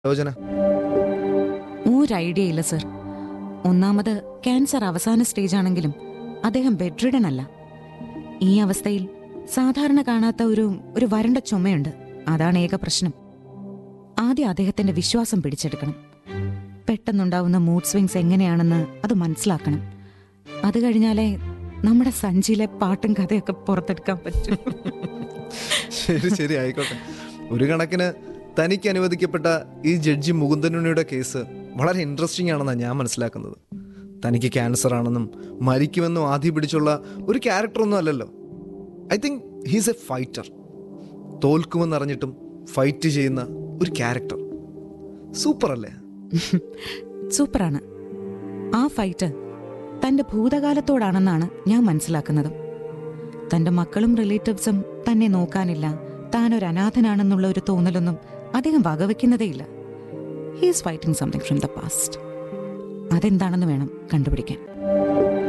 ആലോചന ഒരു ഐഡിയ ഇല്ല സർ ഒന്നാമത് ക്യാൻസർ അവസാന സ്റ്റേജ് ആണെങ്കിലും അദ്ദേഹം ബെഡ്രിഡൻ അല്ല ഈ അവസ്ഥയിൽ സാധാരണ കാണാത്ത ഒരു ഒരു വരണ്ട ചുമയുണ്ട് അതാണ് ഏക പ്രശ്നം ആദ്യം അദ്ദേഹത്തിന്റെ വിശ്വാസം പിടിച്ചെടുക്കണം പെട്ടെന്നുണ്ടാവുന്ന മൂഡ് സ്വിങ്സ് എങ്ങനെയാണെന്ന് അത് മനസ്സിലാക്കണം അത് കഴിഞ്ഞാലേ നമ്മുടെ സഞ്ചിയിലെ പാട്ടും കഥയൊക്കെ പുറത്തെടുക്കാൻ പറ്റും ശരി ശരി ആയിക്കോട്ടെ ഒരു കണക്കിന് തനിക്ക് അനുവദിക്കപ്പെട്ട ഈ ജഡ്ജി മുകുന്ദനുണിയുടെ കേസ് വളരെ ഇൻട്രസ്റ്റിംഗ് ആണെന്നാണ് ഞാൻ മനസ്സിലാക്കുന്നത് തനിക്ക് ക്യാൻസർ ആണെന്നും മരിക്കുമെന്നും ആദ്യം പിടിച്ചുള്ള ഒരു ക്യാരക്ടറൊന്നും അല്ലല്ലോ I think he's a fighter തോൽക്കുമെന്നറിഞ്ഞിട്ടും ഫൈറ്റ് ചെയ്യുന്ന ഒരു ക്യാരക്ടർ സൂപ്പർ അല്ലേ സൂപ്പറാണ് ആ ഫൈറ്റ് തന്റെ ഭൂതകാലത്തോടാണെന്നാണ് ഞാൻ മനസ്സിലാക്കുന്നതും തന്റെ മക്കളും റിലേറ്റീവ്സും തന്നെ നോക്കാനില്ല താൻ ഒരു അനാഥനാണെന്നുള്ള ഒരു തോന്നലൊന്നും അദ്ദേഹം വകവെക്കുന്നതേയില്ല he's fighting something from the past അതെന്താണെന്ന് വേണം കണ്ടുപിടിക്കാൻ